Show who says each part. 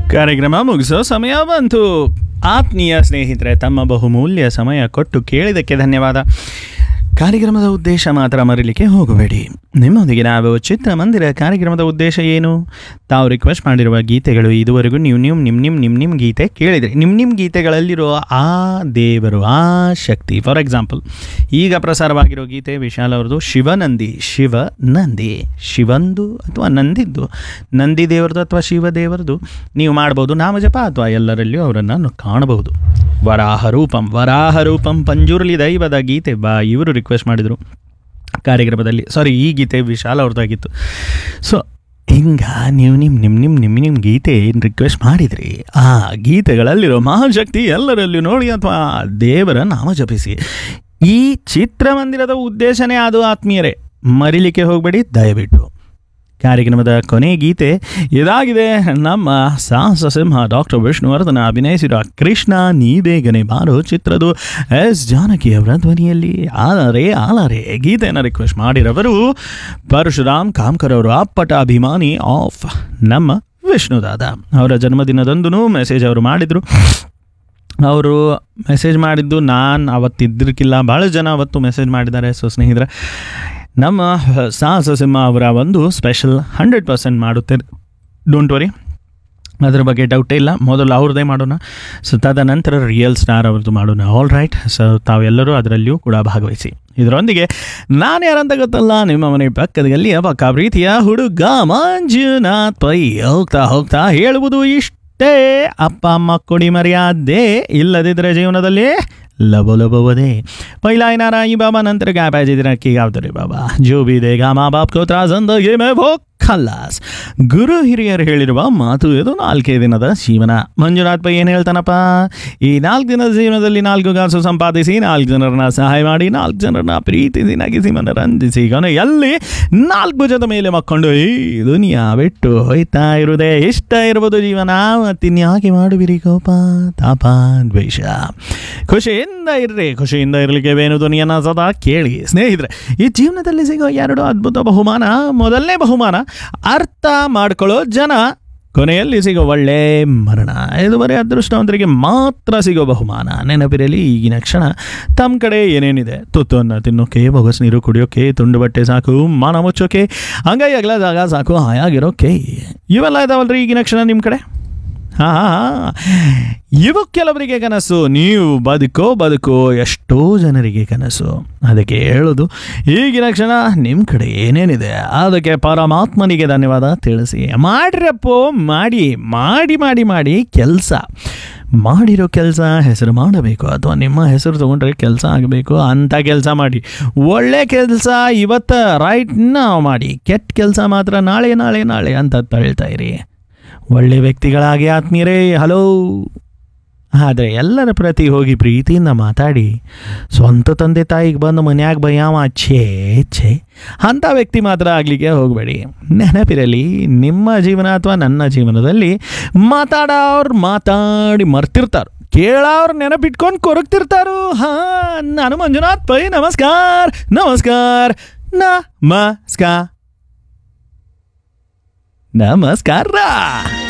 Speaker 1: ಕಾರ್ಯಕ್ರಮ ಮುಗಿಸೋ ಸಮಯ ಬಂತು ಆತ್ಮೀಯ ಸ್ನೇಹಿತರೆ ತಮ್ಮ ಬಹುಮೂಲ್ಯ ಸಮಯ ಕೊಟ್ಟು ಕೇಳಿದ್ದಕ್ಕೆ ಧನ್ಯವಾದ ಕಾರ್ಯಕ್ರಮದ ಉದ್ದೇಶ ಮಾತ್ರ ಮರೀಲಿಕ್ಕೆ ಹೋಗಬೇಡಿ ನಿಮ್ಮೊಂದಿಗೆ ನಾವು ಚಿತ್ರಮಂದಿರ ಕಾರ್ಯಕ್ರಮದ ಉದ್ದೇಶ ಏನು ತಾವು ರಿಕ್ವೆಸ್ಟ್ ಮಾಡಿರುವ ಗೀತೆಗಳು ಇದುವರೆಗೂ ನೀವು ನೀವು ನಿಮ್ಮ ನಿಮ್ಮ ನಿಮ್ಮ ನಿಮ್ಮ ಗೀತೆ ಕೇಳಿದ್ರಿ ನಿಮ್ಮ ನಿಮ್ಮ ಗೀತೆಗಳಲ್ಲಿರುವ ಆ ದೇವರು ಆ ಶಕ್ತಿ ಫಾರ್ ಎಕ್ಸಾಂಪಲ್ ಈಗ ಪ್ರಸಾರವಾಗಿರೋ ಗೀತೆ ವಿಶಾಲ್ ಅವ್ರದ್ದು ಶಿವನಂದಿ ಶಿವ ನಂದಿ ಶಿವಂದು ಅಥವಾ ನಂದಿದ್ದು ನಂದಿ ದೇವರದು ಅಥವಾ ಶಿವ ದೇವರದು ನೀವು ಮಾಡ್ಬೋದು ನಾಮಜಪ ಅಥವಾ ಎಲ್ಲರಲ್ಲಿಯೂ ಅವರನ್ನು ಕಾಣಬಹುದು ವರಾಹ ರೂಪಂ ವರಾಹ ರೂಪಂ ಪಂಜುರ್ಲಿ ದೈವದ ಗೀತೆ ಬಾ ಇವರು ರಿಕ್ವೆಸ್ಟ್ ಮಾಡಿದರು ಕಾರ್ಯಕ್ರಮದಲ್ಲಿ ಸಾರಿ ಈ ಗೀತೆ ವಿಶಾಲ್ ಅವ್ರದ್ದಾಗಿತ್ತು ಸೊ ಹಿಂಗ ನೀವು ನಿಮ್ಮ ನಿಮ್ಮ ನಿಮ್ಮ ನಿಮ್ಮ ನಿಮ್ಮ ಗೀತೆ ಏನು ರಿಕ್ವೆಸ್ಟ್ ಮಾಡಿದ್ರಿ ಆ ಗೀತೆಗಳಲ್ಲಿರೋ ಮಹಾಶಕ್ತಿ ಎಲ್ಲರಲ್ಲೂ ನೋಡಿ ಅಥವಾ ದೇವರ ನಾಮ ಜಪಿಸಿ ಈ ಚಿತ್ರಮಂದಿರದ ಉದ್ದೇಶನೇ ಅದು ಆತ್ಮೀಯರೇ ಮರಿಲಿಕ್ಕೆ ಹೋಗಬೇಡಿ ದಯವಿಟ್ಟು ಕಾರ್ಯಕ್ರಮದ ಕೊನೆ ಗೀತೆ ಇದಾಗಿದೆ ನಮ್ಮ ಸಾಹಸ ಸಿಂಹ ಡಾಕ್ಟರ್ ವಿಷ್ಣುವರ್ಧನ ಅಭಿನಯಿಸಿರುವ ಕೃಷ್ಣ ನೀ ಬೇಗನೆ ಬಾರೋ ಚಿತ್ರದ ಎಸ್ ಜಾನಕಿ ಅವರ ಧ್ವನಿಯಲ್ಲಿ ಆಲರೆ ಆಲರೆ ಗೀತೆಯನ್ನು ರಿಕ್ವೆಸ್ಟ್ ಮಾಡಿರವರು ಪರಶುರಾಮ್ ಕಾಮ್ಕರ್ ಅವರು ಅಪ್ಪಟ ಅಭಿಮಾನಿ ಆಫ್ ನಮ್ಮ ವಿಷ್ಣುದಾದ ಅವರ ಜನ್ಮದಿನದಂದು ಮೆಸೇಜ್ ಅವರು ಮಾಡಿದರು ಅವರು ಮೆಸೇಜ್ ಮಾಡಿದ್ದು ನಾನು ಅವತ್ತಿದ್ದಿರ್ಕಿಲ್ಲ ಭಾಳ ಜನ ಅವತ್ತು ಮೆಸೇಜ್ ಮಾಡಿದ್ದಾರೆ ಸೊ ಸ್ನೇಹಿತರೆ ನಮ್ಮ ಸಾಹಸ ಸಿಂಹ ಅವರ ಒಂದು ಸ್ಪೆಷಲ್ ಹಂಡ್ರೆಡ್ ಪರ್ಸೆಂಟ್ ಮಾಡುತ್ತೆ ಡೋಂಟ್ ವರಿ ಅದ್ರ ಬಗ್ಗೆ ಡೌಟೇ ಇಲ್ಲ ಮೊದಲು ಅವ್ರದ್ದೇ ಮಾಡೋಣ ಸೊ ತದನಂತರ ರಿಯಲ್ ಸ್ಟಾರ್ ಅವ್ರದ್ದು ಮಾಡೋಣ ಆಲ್ ರೈಟ್ ಸೊ ತಾವೆಲ್ಲರೂ ಅದರಲ್ಲಿಯೂ ಕೂಡ ಭಾಗವಹಿಸಿ ಇದರೊಂದಿಗೆ ನಾನು ಯಾರಂತ ಗೊತ್ತಲ್ಲ ನಿಮ್ಮ ಮನೆ ಪಕ್ಕದಲ್ಲಿ ಪಕ್ಕ ಪ್ರೀತಿಯ ಹುಡುಗ ಮಂಜುನಾಥ್ ಪೈ ಹೋಗ್ತಾ ಹೋಗ್ತಾ ಹೇಳುವುದು ಇಷ್ಟೇ ಅಪ್ಪ ಅಮ್ಮ ಕೊಡಿ ಮರ್ಯಾದೆ ಇಲ್ಲದಿದ್ದರೆ ಜೀವನದಲ್ಲಿ ಲಬೋ ಲಬೋದೇ पहिला येणारा आई बाबा नंतर काय पाहिजे ते नक्की गावतो रे बाबा जो भी देगा ಮಾ ಬಾಪ್ को ತ್ರಾಸ ಜಿಂದಗಿ ಮೇ ಭೋ ಖಲ್ಲಾಸ್ ಗುರು ಹಿರಿಯರು ಹೇಳಿರುವ ಮಾತು ಇದು ನಾಲ್ಕೇ ದಿನದ ಜೀವನ ಮಂಜುನಾಥ್ ಪೈ ಏನು ಹೇಳ್ತಾನಪ್ಪ ಈ ನಾಲ್ಕು ದಿನದ ಜೀವನದಲ್ಲಿ ನಾಲ್ಕು ಕಾಸು ಸಂಪಾದಿಸಿ ನಾಲ್ಕು ಜನರನ್ನ ಸಹಾಯ ಮಾಡಿ ನಾಲ್ಕು ಜನರನ್ನ ಪ್ರೀತಿಸಿ ನಗಿಸಿ ಮನರಂಜಿಸಿ ಕೊನೆಯಲ್ಲಿ ನಾಲ್ಕು ಭುಜದ ಮೇಲೆ ಮಕ್ಕೊಂಡು ಈ ದುನಿಯಾ ಬಿಟ್ಟು ಹೋಯ್ತಾ ಇರುವುದೇ ಇಷ್ಟ ಇರ್ಬೋದು ಜೀವನ ಮತ್ತಿನ್ಯಾಕೆ ಮಾಡುವಿರಿ ಕೋಪ ತಾಪ ದ್ವೇಷ ಖುಷಿಯಿಂದ ಇರ್ರಿ ಖುಷಿಯಿಂದ ಇರಲಿಕ್ಕೆ ಬೇನು ಧ್ವನಿಯನ್ನ ಸದಾ ಕೇಳಿ ಸ್ನೇಹಿತರೆ ಈ ಜೀವನದಲ್ಲಿ ಸಿಗೋ ಎರಡು ಅದ್ಭುತ ಬಹುಮಾನ ಮೊದಲನೇ ಬಹುಮಾನ ಅರ್ಥ ಮಾಡ್ಕೊಳ್ಳೋ ಜನ ಕೊನೆಯಲ್ಲಿ ಸಿಗೋ ಒಳ್ಳೆ ಮರಣ ಇದು ಬರೀ ಅದೃಷ್ಟವಂತರಿಗೆ ಮಾತ್ರ ಸಿಗೋ ಬಹುಮಾನ ನೆನಪಿರಲಿ ಈಗಿನ ಕ್ಷಣ ತಮ್ಮ ಕಡೆ ಏನೇನಿದೆ ತುತ್ತನ್ನು ತಿನ್ನೋಕೆ ಬೊಗಸ್ ನೀರು ಕುಡಿಯೋಕೆ ತುಂಡು ಬಟ್ಟೆ ಸಾಕು ಮಾನ ಮುಚ್ಚೋಕೆ ಹಂಗಾಗಿ ಅಗಲ ಜಾಗ ಸಾಕು ಹಾಯಾಗಿರೋಕೆ ಇವೆಲ್ಲ ಇದಾವಲ್ರಿ ಈಗಿನ ಕ್ಷಣ ನಿಮ್ಮ ಕಡೆ ಹಾಂ ಹಾಂ ಇವು ಕೆಲವರಿಗೆ ಕನಸು ನೀವು ಬದುಕೋ ಬದುಕೋ ಎಷ್ಟೋ ಜನರಿಗೆ ಕನಸು ಅದಕ್ಕೆ ಹೇಳೋದು ಈಗಿನ ಕ್ಷಣ ನಿಮ್ಮ ಕಡೆ ಏನೇನಿದೆ ಅದಕ್ಕೆ ಪರಮಾತ್ಮನಿಗೆ ಧನ್ಯವಾದ ತಿಳಿಸಿ ಮಾಡ್ರಪ್ಪೋ ಮಾಡಿ ಮಾಡಿ ಮಾಡಿ ಮಾಡಿ ಕೆಲಸ ಮಾಡಿರೋ ಕೆಲಸ ಹೆಸರು ಮಾಡಬೇಕು ಅಥವಾ ನಿಮ್ಮ ಹೆಸರು ತೊಗೊಂಡ್ರೆ ಕೆಲಸ ಆಗಬೇಕು ಅಂಥ ಕೆಲಸ ಮಾಡಿ ಒಳ್ಳೆ ಕೆಲಸ ಇವತ್ತು ರೈಟ್ ನಾವು ಮಾಡಿ ಕೆಟ್ಟ ಕೆಲಸ ಮಾತ್ರ ನಾಳೆ ನಾಳೆ ನಾಳೆ ಅಂತ ತಳ್ತಾ ಇರಿ ಒಳ್ಳೆ ವ್ಯಕ್ತಿಗಳಾಗಿ ಆತ್ಮೀಯರೇ ಹಲೋ ಆದರೆ ಎಲ್ಲರ ಪ್ರತಿ ಹೋಗಿ ಪ್ರೀತಿಯಿಂದ ಮಾತಾಡಿ ಸ್ವಂತ ತಂದೆ ತಾಯಿಗೆ ಬಂದು ಮನ್ಯಾಗ ಬಯ್ಯಾವ ಛೇ ಛೇ ಅಂಥ ವ್ಯಕ್ತಿ ಮಾತ್ರ ಆಗಲಿಕ್ಕೆ ಹೋಗಬೇಡಿ ನೆನಪಿರಲಿ ನಿಮ್ಮ ಜೀವನ ಅಥವಾ ನನ್ನ ಜೀವನದಲ್ಲಿ ಮಾತಾಡೋರು ಮಾತಾಡಿ ಮರ್ತಿರ್ತಾರೆ ಕೇಳೋರು ನೆನಪಿಟ್ಕೊಂಡು ಕೊರಗ್ತಿರ್ತಾರು ಹಾಂ ನಾನು ಮಂಜುನಾಥ್ ಪೈ ನಮಸ್ಕಾರ ನಮಸ್ಕಾರ ನಮಸ್ಕಾರ ನಮಸ್ಕಾರ